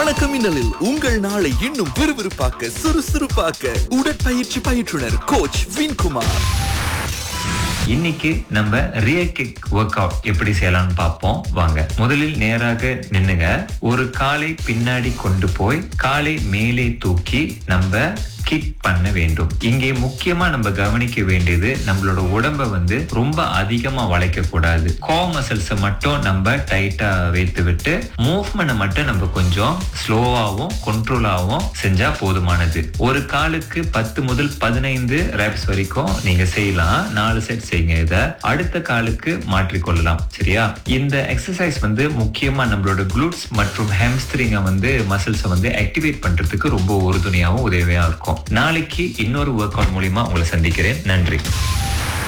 வணக்கம் மின்னலில் உங்கள் நாளை இன்னும் விறுவிறுப்பாக்க சுறுசுறுப்பாக்க உடற்பயிற்சி பயிற்றுனர் கோச் வின்குமார் இன்னைக்கு நம்ம ரியர் கிக் ஒர்க் அவுட் எப்படி செய்யலாம்னு பார்ப்போம் வாங்க முதலில் நேராக நின்னுங்க ஒரு காலை பின்னாடி கொண்டு போய் காலை மேலே தூக்கி நம்ம கிக் பண்ண வேண்டும் இங்கே முக்கியமா நம்ம கவனிக்க வேண்டியது நம்மளோட உடம்ப வந்து ரொம்ப அதிகமா வளைக்க கூடாது கோ மசில்ஸ் மட்டும் நம்ம டைட்டா வைத்து விட்டு மூவ்மெண்ட் மட்டும் நம்ம கொஞ்சம் ஸ்லோவாவும் கண்ட்ரோலாவும் செஞ்சா போதுமானது ஒரு காலுக்கு பத்து முதல் பதினைந்து ரெப்ஸ் வரைக்கும் நீங்க செய்யலாம் நாலு செட் செய்யுங்க இத அடுத்த காலுக்கு மாற்றிக்கொள்ளலாம் சரியா இந்த எக்ஸசைஸ் வந்து முக்கியமா நம்மளோட குளூட்ஸ் மற்றும் ஹேம்ஸ்ட்ரிங்க வந்து மசில்ஸை வந்து ஆக்டிவேட் பண்றதுக்கு ரொம்ப உறுதுணையாகவும் உதவியா இருக்கும் நாளைக்கு இன்னொரு ஒர்க் அவுட் மூலியமா உங்களை சந்திக்கிறேன் நன்றி